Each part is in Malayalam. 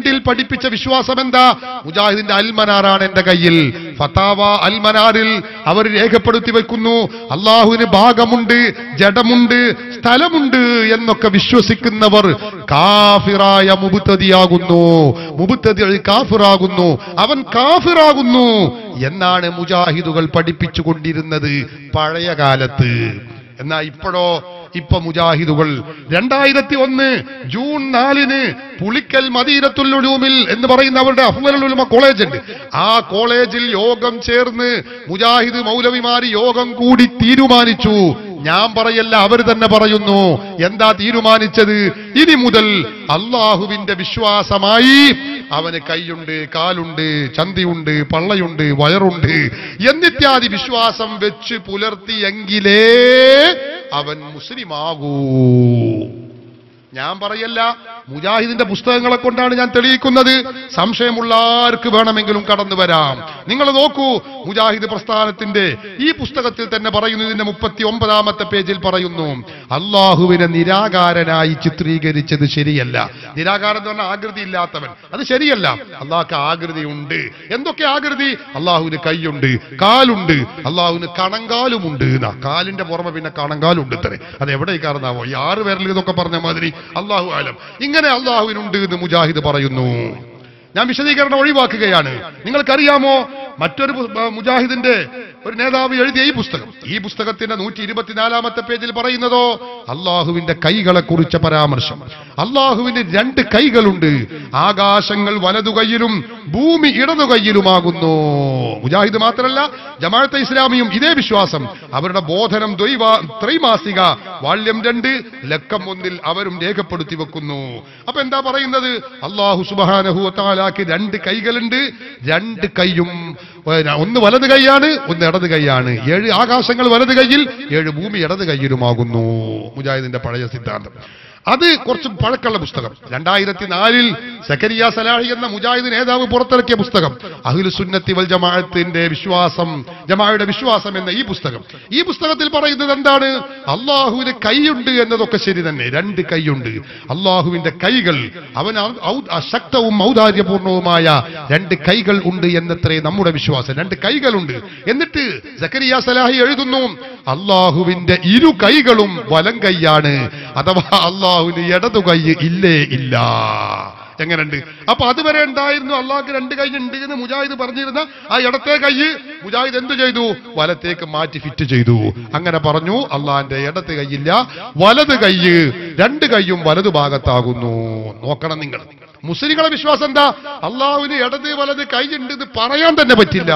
രണ്ടിൽ പഠിപ്പിച്ച വിശ്വാസം എന്താ മുജാഹിദിന്റെ അൽമനാറാണ് എന്റെ കയ്യിൽ ഫത്താവ അൽമനാറിൽ അവർ രേഖപ്പെടുത്തി വെക്കുന്നു അള്ളാഹുവിന് ഭാഗമുണ്ട് ജഡമുണ്ട് സ്ഥലമുണ്ട് എന്നൊക്കെ വിശ്വസിക്കുന്നവർ കാഫിറായ മുബുത്തതിയാകുന്നു മുബുത്തതി കാഫിറാകുന്നു അവൻ കാഫിറാകുന്നു എന്നാണ് മുജാഹിദുകൾ പഠിപ്പിച്ചുകൊണ്ടിരുന്നത് പഴയ കാലത്ത് എന്നാ ഇപ്പോഴോ ഇപ്പൊ മുജാഹിദുകൾ രണ്ടായിരത്തി ഒന്ന് ജൂൺ നാലിന് പുളിക്കൽ മദീനത്തുൽ ഉലൂമിൽ എന്ന് പറയുന്ന അവരുടെ അഫ്വലുൽ ഉലമ കോളേജ് ഉണ്ട് ആ കോളേജിൽ യോഗം ചേർന്ന് മുജാഹിദ് മൗലവിമാര് യോഗം കൂടി തീരുമാനിച്ചു ഞാൻ പറയല്ല അവർ തന്നെ പറയുന്നു എന്താ തീരുമാനിച്ചത് ഇനി മുതൽ അള്ളാഹുവിന്റെ വിശ്വാസമായി അവന് കൈയുണ്ട് കാലുണ്ട് ചന്തിയുണ്ട് പള്ളയുണ്ട് വയറുണ്ട് എന്നിത്യാദി വിശ്വാസം വെച്ച് പുലർത്തിയെങ്കിലേ അവൻ മുസ്ലിമാകൂ ഞാൻ പറയല്ല മുജാഹിദിന്റെ പുസ്തകങ്ങളെ കൊണ്ടാണ് ഞാൻ തെളിയിക്കുന്നത് സംശയമുള്ള ആർക്ക് വേണമെങ്കിലും കടന്നു വരാം നിങ്ങൾ നോക്കൂ മുജാഹിദ് പ്രസ്ഥാനത്തിന്റെ ഈ പുസ്തകത്തിൽ തന്നെ പറയുന്നു ഇതിന്റെ മുപ്പത്തി ഒമ്പതാമത്തെ പേജിൽ പറയുന്നു അള്ളാഹുവിനെ നിരാകാരനായി ചിത്രീകരിച്ചത് ശരിയല്ല നിരാകാരം എന്ന് പറഞ്ഞാൽ ആകൃതി ഇല്ലാത്തവൻ അത് ശരിയല്ല അള്ളാഹ്ക്ക് ആകൃതിയുണ്ട് എന്തൊക്കെ ആകൃതി അള്ളാഹുവിന് കൈയുണ്ട് കാലുണ്ട് അള്ളാഹുവിന് കണങ്കാലുമുണ്ട് എന്നാ കാലിന്റെ പുറമെ പിന്നെ കണങ്കാലുണ്ട് ഇത്രേ അത് എവിടെ കാരണമാവോ ഈ ആറ് പേരിൽ ഇതൊക്കെ പറഞ്ഞ മാതിരി അള്ളാഹു ആലം ഇങ്ങനെ അള്ളാഹുവിനുണ്ട് എന്ന് മുജാഹിദ് പറയുന്നു ഞാൻ വിശദീകരണം ഒഴിവാക്കുകയാണ് നിങ്ങൾക്കറിയാമോ മറ്റൊരു പു- ആ, മുജാഹിദിന്റെ ഒരു നേതാവ് എഴുതിയ ഈ പുസ്തകം ഈ പുസ്തകത്തിന്റെ നൂറ്റി ഇരുപത്തിനാലാമത്തെ പേജിൽ പറയുന്നതോ അള്ളാഹുവിന്റെ കൈകളെ കുറിച്ച പരാമർശം അള്ളാഹുവിന് രണ്ട് കൈകളുണ്ട് ആകാശങ്ങൾ വലതു കൈയിലും ഭൂമി ഇടതു കൈയിലുമാകുന്നു മുജാഹിദ് മാത്രമല്ല ജമാഅത്തെ ഇസ്ലാമിയും ഇതേ വിശ്വാസം അവരുടെ ബോധനം ദ്വൈവാ- ത്രൈമാസിക വാള്യം രണ്ട് ലക്കം ഒന്നിൽ അവരും രേഖപ്പെടുത്തി വെക്കുന്നു അപ്പൊ എന്താ പറയുന്നത് അള്ളാഹു സുബാനഹുത്താലാക്ക് രണ്ട് കൈകളുണ്ട് രണ്ട് കൈയും ഏഹ്, ഒന്ന് വലത് കൈയാണ് ഒന്ന് ഇടത് കൈയാണ് ഏഴ് ആകാശങ്ങൾ വലത് കൈയിൽ ഏഴ് ഭൂമി ഇടത് കൈയിലുമാകുന്നു മുജാഹിദിന്റെ പഴയ സിദ്ധാന്തം അത് കുറച്ച് പഴക്കമുള്ള പുസ്തകം രണ്ടായിരത്തി നാലിൽ സക്കരിയ സലാഹി എന്ന മുജാഹിദ് നേതാവ് പുറത്തിറക്കിയ പുസ്തകം അഹ്ലു സുന്നത്തി വൽ ജമാഅത്തിന്റെ വിശ്വാസം ജമാഅയുടെ വിശ്വാസം എന്ന ഈ പുസ്തകം ഈ പുസ്തകത്തിൽ പറയുന്നത് എന്താണ് അള്ളാഹുവിന് കൈയുണ്ട് എന്നതൊക്കെ ശരി തന്നെ രണ്ട് കൈയുണ്ട് അള്ളാഹുവിന്റെ കൈകൾ അവൻ ഔ- ഔ- അശക്തവും ഔദാര്യപൂർണവുമായ രണ്ട് കൈകൾ ഉണ്ട് എന്നത്രേ നമ്മുടെ വിശ്വാസം രണ്ട് കൈകളുണ്ട് എന്നിട്ട് സക്കരിയ സലാഹി എഴുതുന്നു അള്ളാഹുവിന്റെ ഇരു കൈകളും വലം കൈയാണ് അഥവാ അള്ളാഹുവിന് ഇടതു കൈ ഇല്ലേ ഇല്ല എങ്ങനെയുണ്ട് അപ്പൊ അതുവരെ ഉണ്ടായിരുന്നു അള്ളാഹ്ക്ക് രണ്ട് കൈ ഉണ്ട് എന്ന് മുജാഹിദ് പറഞ്ഞിരുന്ന ആ ഇടത്തെ കൈ മുജാഹിദ് എന്ത് ചെയ്തു വലത്തേക്ക് മാറ്റി ഫിറ്റ് ചെയ്തു അങ്ങനെ പറഞ്ഞു അള്ളാഹിന്റെ ഇടത്തെ കൈയില്ല വലത് കൈ രണ്ട് കൈയും വലതു ഭാഗത്താകുന്നു നോക്കണം നിങ്ങൾ മുസ്ലിങ്ങളെ വിശ്വാസം എന്താ അള്ളാഹുവിന് ഇടത് വലത് കൈ ഉണ്ട് എന്ന് പറയാൻ തന്നെ പറ്റില്ല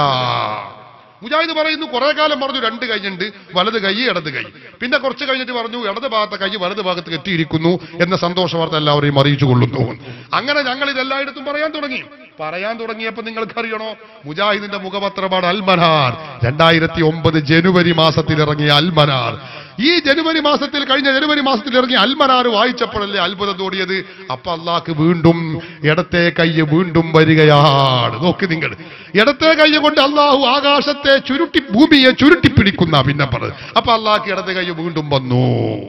മുജാഹിദ് പറയുന്നു കുറെ കാലം പറഞ്ഞു രണ്ട് കൈയുണ്ട് വലത് കൈ ഇടത് കൈ പിന്നെ കുറച്ച് കഴിഞ്ഞിട്ട് പറഞ്ഞു ഇടത് ഭാഗത്തെ കൈ വലത് ഭാഗത്ത് എത്തിയിരിക്കുന്നു എന്ന സന്തോഷ വാർത്ത എല്ലാവരെയും അറിയിച്ചു കൊള്ളുന്നു അങ്ങനെ ഞങ്ങൾ ഇതെല്ലായിടത്തും പറയാൻ തുടങ്ങി പറയാൻ തുടങ്ങിയപ്പോൾ നിങ്ങൾക്കറിയണോ മുജാഹിദിന്റെ മുഖപത്രമാണ് അൽമനാർ രണ്ടായിരത്തി ഒമ്പത് ജനുവരി മാസത്തിൽ ഇറങ്ങിയ അൽമനാർ ഈ ജനുവരി മാസത്തിൽ കഴിഞ്ഞ ജനുവരി മാസത്തിൽ ഇറങ്ങിയ അൽമനാർ വായിച്ചപ്പോഴല്ലേ അത്ഭുതം തോടിയത് അപ്പൊ അള്ളാഹ്ക്ക് വീണ്ടും ഇടത്തെ കൈ വീണ്ടും വരികയാണ് നോക്ക് നിങ്ങൾ ഇടത്തെ കൈ കൊണ്ട് അള്ളാഹു ആകാശത്തെ ചുരുട്ടി ഭൂമിയെ ചുരുട്ടി പിടിക്കുന്ന പിന്നെ പറഞ്ഞത് അപ്പൊ അള്ളാഹ്ക്ക് ഇടത്തെ കൈ വീണ്ടും വന്നു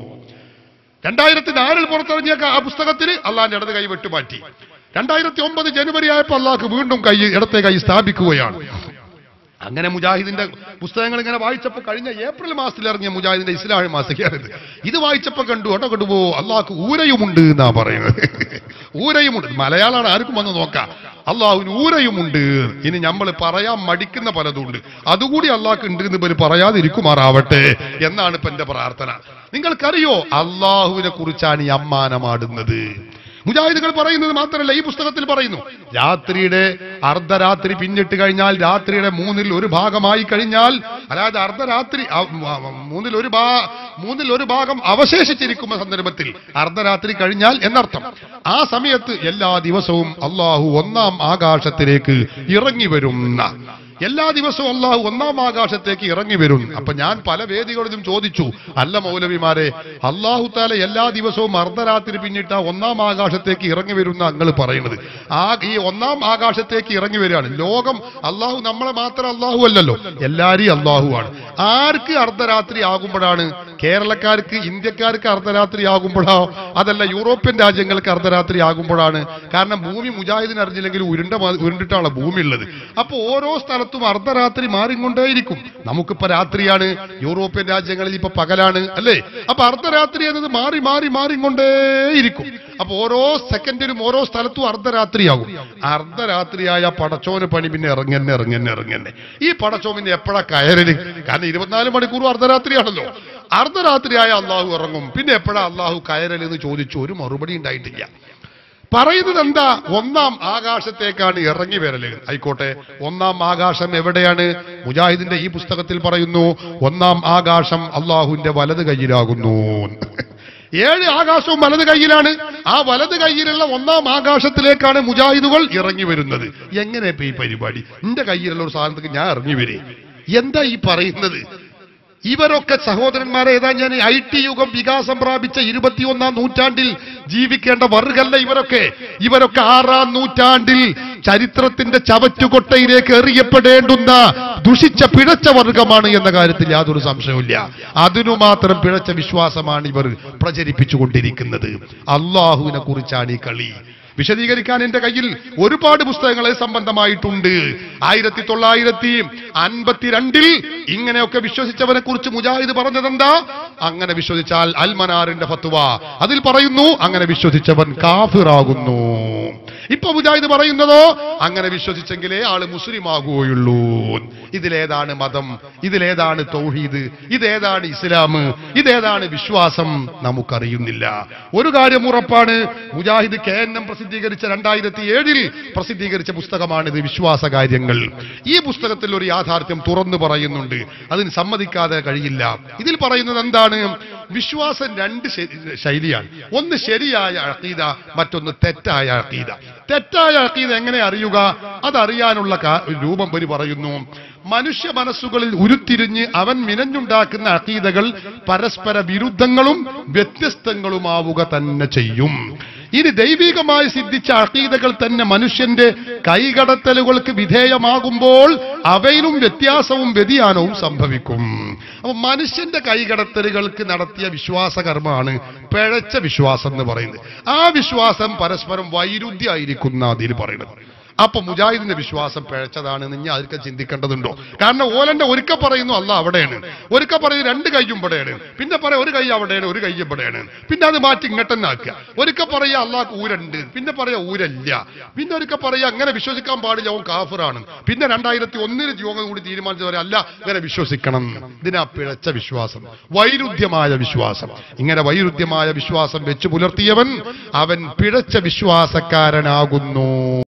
രണ്ടായിരത്തി നാലിൽ പുറത്തിറങ്ങിയ ക- ആ പുസ്തകത്തിൽ അള്ളാഹിന്റെ ഇടത് കൈ വെട്ടുമാറ്റി രണ്ടായിരത്തി ഒമ്പത് ജനുവരി ആയപ്പോൾ അള്ളാഹ്ക്ക് വീണ്ടും കൈ ഇടത്തെ കൈ സ്ഥാപിക്കുകയാണ് അങ്ങനെ മുജാഹിദിന്റെ പുസ്തകങ്ങൾ ഇങ്ങനെ വായിച്ചപ്പോൾ കഴിഞ്ഞ ഏപ്രിൽ മാസത്തിൽ ഇറങ്ങിയ മുജാഹിദിന്റെ ഇസ്ലാമി മാസികയാണിത് ഇത് വായിച്ചപ്പോൾ കണ്ടു കേട്ടോ കണ്ടുപോ അള്ളാഹ്ക്ക് ഊരയുമുണ്ട് എന്നാ പറയുന്നത് ഊരയുമുണ്ട് മലയാളമാണ് ആർക്കും വന്ന് നോക്കാം അള്ളാഹുവിന് ഊരയുമുണ്ട് ഇനി നമ്മൾ പറയാൻ മടിക്കുന്ന പലതുണ്ട് അതുകൂടി അള്ളാഹ്ക്ക് ഉണ്ട് എന്ന് ഇവർ പറയാതിരിക്കുമാറാവട്ടെ എന്നാണ് ഇപ്പൊ എന്റെ പ്രാർത്ഥന നിങ്ങൾക്കറിയോ അള്ളാഹുവിനെ കുറിച്ചാണ് ഈ അമ്മാനമാടുന്നത് മുജാഹിദുകൾ പറയുന്നത് മാത്രമല്ല ഈ പുസ്തകത്തിൽ പറയുന്നു രാത്രിയുടെ അർദ്ധരാത്രി പിന്നിട്ട് കഴിഞ്ഞാൽ രാത്രിയുടെ മൂന്നിൽ ഒരു ഭാഗമായി കഴിഞ്ഞാൽ അതായത് അർദ്ധരാത്രി ആ, ആ, മൂന്നിൽ ഒരു ഭാ മൂന്നിൽ ഒരു ഭാഗം അവശേഷിച്ചിരിക്കുന്ന സന്ദർഭത്തിൽ അർദ്ധരാത്രി കഴിഞ്ഞാൽ എന്നർത്ഥം ആ സമയത്ത് എല്ലാ ദിവസവും അള്ളാഹു ഒന്നാം ആകാശത്തിലേക്ക് ഇറങ്ങി വരുന്ന എല്ലാ ദിവസവും അള്ളാഹു ഒന്നാം ആകാശത്തേക്ക് ഇറങ്ങി വരും അപ്പൊ ഞാൻ പല വേദികളിലും ചോദിച്ചു അല്ല മൗലവിമാരെ അള്ളാഹു താല എല്ലാ ദിവസവും അർദ്ധരാത്രി പിന്നിട്ട് ആ ഒന്നാം ആകാശത്തേക്ക് ഇറങ്ങി വരുന്ന നിങ്ങൾ പറയുന്നത് ആ ഈ ഒന്നാം ആകാശത്തേക്ക് ഇറങ്ങി വരികയാണ് ലോകം അള്ളാഹു നമ്മളെ മാത്രം അള്ളാഹു അല്ലല്ലോ എല്ലാരെയും അള്ളാഹു ആണ് ആർക്ക് അർദ്ധരാത്രി ആകുമ്പോഴാണ് കേരളക്കാർക്ക് ഇന്ത്യക്കാർക്ക് അർദ്ധരാത്രി ആകുമ്പോഴോ അതല്ല യൂറോപ്യൻ രാജ്യങ്ങൾക്ക് അർദ്ധരാത്രി ആകുമ്പോഴാണ് കാരണം ഭൂമി മുജാഹിദിന് അറിഞ്ഞില്ലെങ്കിൽ ഉരുണ്ട മാ- ഉരുണ്ടിട്ടാണ് ഭൂമി ഉള്ളത് അപ്പൊ ഓരോ സ്ഥലത്തും അർദ്ധരാത്രി മാറിക്കൊണ്ടേയിരിക്കും നമുക്കിപ്പോ രാത്രിയാണ് യൂറോപ്യൻ രാജ്യങ്ങളിൽ ഇപ്പൊ പകലാണ് അല്ലേ അപ്പൊ അർദ്ധരാത്രി എന്നത് മാറി മാറി മാറിക്കൊണ്ടേയിരിക്കും അപ്പൊ ഓരോ സെക്കൻഡിലും ഓരോ സ്ഥലത്തും അർദ്ധരാത്രിയാകും അർദ്ധരാത്രിയായ പടച്ചോന് പണി പിന്നെ ഇറങ്ങന്നെ ഇറങ്ങന്നെ ഇറങ്ങന്നെ ഈ പടച്ചോൻ പിന്നെ എപ്പോഴാ കയറല് കാരണം ഇരുപത്തിനാല് മണിക്കൂർ അർദ്ധരാത്രിയാണല്ലോ അർദ്ധരാത്രിയായ അള്ളാഹു ഇറങ്ങും പിന്നെ എപ്പോഴാ അള്ളാഹു കയറൽ എന്ന് ചോദിച്ചു ഒരു മറുപടി ഉണ്ടായിട്ടില്ല പറയുന്നത് എന്താ ഒന്നാം ആകാശത്തേക്കാണ് ഇറങ്ങി വരല് ആയിക്കോട്ടെ ഒന്നാം ആകാശം എവിടെയാണ് മുജാഹിദിന്റെ ഈ പുസ്തകത്തിൽ പറയുന്നു ഒന്നാം ആകാശം അള്ളാഹുവിന്റെ വലത് കയ്യിലാകുന്നു ഏഴ് ആകാശവും വലത് കയ്യിലാണ് ആ വലത് കയ്യിലുള്ള ഒന്നാം ആകാശത്തിലേക്കാണ് മുജാഹിദുകൾ ഇറങ്ങി വരുന്നത് എങ്ങനെ ഇപ്പൊ ഈ പരിപാടി എന്റെ കയ്യിലുള്ള ഒരു സാധനത്തേക്ക് ഞാൻ ഇറങ്ങി വരേ എന്താ ഈ പറയുന്നത് ഇവരൊക്കെ സഹോദരന്മാരെ ഏതാ ഞാൻ ഐ ടി യുഗം വികാസം പ്രാപിച്ച ഇരുപത്തിയൊന്നാം നൂറ്റാണ്ടിൽ ജീവിക്കേണ്ട വർഗല്ല ഇവരൊക്കെ ഇവരൊക്കെ ആറാം നൂറ്റാണ്ടിൽ ചരിത്രത്തിന്റെ ചവറ്റുകൊട്ടയിലേക്ക് എറിയപ്പെടേണ്ടുന്ന ദുഷിച്ച പിഴച്ച വർഗമാണ് എന്ന കാര്യത്തിൽ യാതൊരു സംശയവുമില്ല അതിനു മാത്രം പിഴച്ച വിശ്വാസമാണ് ഇവർ പ്രചരിപ്പിച്ചുകൊണ്ടിരിക്കുന്നത് അള്ളാഹുവിനെ കുറിച്ചാണ് ഈ കളി വിശദീകരിക്കാൻ എന്റെ കയ്യിൽ ഒരുപാട് പുസ്തകങ്ങളെ സംബന്ധമായിട്ടുണ്ട് ആയിരത്തി തൊള്ളായിരത്തി അൻപത്തിരണ്ടിൽ ഇങ്ങനെയൊക്കെ വിശ്വസിച്ചവനെ കുറിച്ച് മുജാഹിദ് പറഞ്ഞതെന്താ അങ്ങനെ വിശ്വസിച്ചാൽ അൽമനാറിന്റെ ഫത്വ അതിൽ പറയുന്നു അങ്ങനെ വിശ്വസിച്ചവൻ കാഫിറാകുന്നു ഇപ്പൊ മുജാഹിദ് പറയുന്നതോ അങ്ങനെ വിശ്വസിച്ചെങ്കിലേ ആള് മുസ്ലിം ആകുകയുള്ളൂ ഇതിലേതാണ് മതം ഇതിലേതാണ് തൗഹീദ് ഇതേതാണ് ഇസ്ലാം ഇതേതാണ് വിശ്വാസം നമുക്കറിയുന്നില്ല ഒരു കാര്യം ഉറപ്പാണ് മുജാഹിദ് കെ എൻ എം പ്രസിദ്ധീകരിച്ച രണ്ടായിരത്തി ഏഴിൽ പ്രസിദ്ധീകരിച്ച പുസ്തകമാണിത് വിശ്വാസ കാര്യങ്ങൾ ഈ പുസ്തകത്തിൽ ഒരു യാഥാർത്ഥ്യം തുറന്നു പറയുന്നുണ്ട് അതിന് സമ്മതിക്കാതെ കഴിയില്ല ഇതിൽ പറയുന്നത് എന്താണ് വിശ്വാസം രണ്ട് ശരി- ശൈലിയാണ് ഒന്ന് ശരിയായ അഖീദ മറ്റൊന്ന് തെറ്റായ അഖീദ തെറ്റായ അഖീദ എങ്ങനെ അറിയുക അതറിയാനുള്ള കാ- രൂപം വരി പറയുന്നു മനുഷ്യ മനസ്സുകളിൽ ഉരുത്തിരിഞ്ഞ് അവൻ മിനഞ്ഞുണ്ടാക്കുന്ന അഖീദകൾ പരസ്പര വിരുദ്ധങ്ങളും വ്യത്യസ്തങ്ങളുമാവുക തന്നെ ചെയ്യും ഇനി ദൈവികമായി സിദ്ധിച്ച അഖീദകൾ തന്നെ മനുഷ്യന്റെ കൈകടത്തലുകൾക്ക് വിധേയമാകുമ്പോൾ അവയിലും വ്യത്യാസവും വ്യതിയാനവും സംഭവിക്കും അപ്പൊ മനുഷ്യന്റെ കൈകടത്തലുകൾക്ക് നടത്തിയ വിശ്വാസകർമ്മമാണ് പിഴച്ച വിശ്വാസം എന്ന് പറയുന്നത് ആ വിശ്വാസം പരസ്പരം വൈരുദ്ധ്യമായിരിക്കുന്ന അതിൽ പറയുന്നത് അപ്പൊ മുജാഹിദിന്റെ വിശ്വാസം പിഴച്ചതാണെന്ന് ഇനി അതൊക്കെ ചിന്തിക്കേണ്ടതുണ്ടോ കാരണം ഓലന്റെ ഒരുക്ക പറയുന്നു അല്ല അവിടെയാണ് ഒരുക്ക പറയുന്നു രണ്ട് കൈയും ഇവിടെയാണ് പിന്നെ പറയാം ഒരു കൈ അവിടെയാണ് ഒരു കൈ ഇവിടെയാണ് പിന്നെ അത് മാറ്റി ഇങ്ങോട്ട് തന്നെ ആക്കുക ഒരുക്ക പറയാ അള്ളാഹ് ഊരുണ്ട് പിന്നെ പറയാ ഊരല്ല പിന്നെ ഒരുക്ക പറയാ അങ്ങനെ വിശ്വസിക്കാൻ പാടില്ല അവൻ കാഫിറാണ് പിന്നെ രണ്ടായിരത്തി ഒന്നിന് യോഗം കൂടി തീരുമാനിച്ചു പറയാം അല്ല അങ്ങനെ വിശ്വസിക്കണം ഇതിനാ പിഴച്ച വിശ്വാസം വൈരുദ്ധ്യമായ വിശ്വാസം ഇങ്ങനെ വൈരുദ്ധ്യമായ വിശ്വാസം വെച്ച് പുലർത്തിയവൻ അവൻ പിഴച്ച വിശ്വാസക്കാരനാകുന്നു